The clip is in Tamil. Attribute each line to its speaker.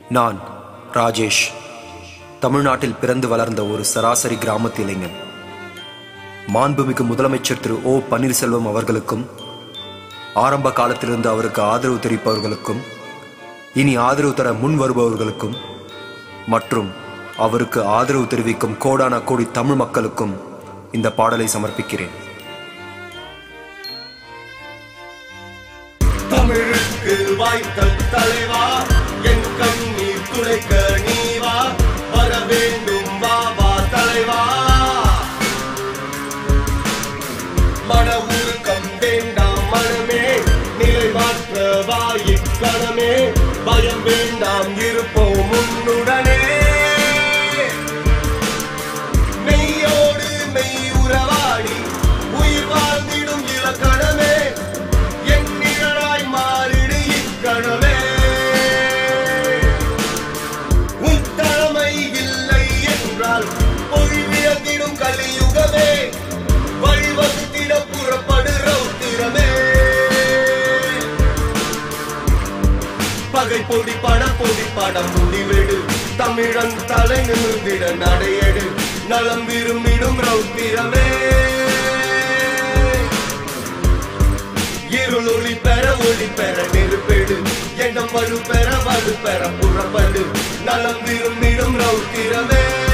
Speaker 1: நான் ராஜேஷ் தமிழ்நாட்டில் பிறந்து வளர்ந்த ஒரு சராசரி கிராமத்து இளைஞன் மாண்புமிகு முதலமைச்சர் திரு ஓ பன்னீர்செல்வம் அவர்களுக்கும் ஆரம்ப காலத்திலிருந்து அவருக்கு ஆதரவு தெரிவிப்பவர்களுக்கும் இனி ஆதரவு தர முன் வருபவர்களுக்கும் மற்றும் அவருக்கு ஆதரவு தெரிவிக்கும் கோடான கோடி தமிழ் மக்களுக்கும் இந்த பாடலை சமர்ப்பிக்கிறேன்
Speaker 2: தமிழுக்கு வாய்த்த தலைவா என் கண்ணீர் துடைக்க நீவா வர வேண்டும் வா வா தலைவா மன உருக்கம் வேண்டாம் மனமே நிலை மாற்ற வாயிக்கணமே பயம் வேண்டாம் இருப்போம் முன்னுடனே மெய்யோடு மெய் உறவாடி உயிர் வாழ்ந்திடும் இலக்கணமே என் நிழலாய் மாறிடு இக்கணமே உன் தலைமை இல்லை என்றால் பொழிவிழந்திடும் கலியுகமே வழிவகுத்திட புறப்படு ரௌத்திரமே பகை பொடி பட பொடி படம் முடிவெடு தமிழன் தலை நிமிர்ந்திட நடையெடு நலம் விரும்பிடும் ரௌத்திரமே இருள் ஒளி பெற ஒளி பெற நெருப்பெடு எண்ணம் வலு பெற வலு பெற புறப்படு நலம் விரும்பிடும் ரௌத்திரமே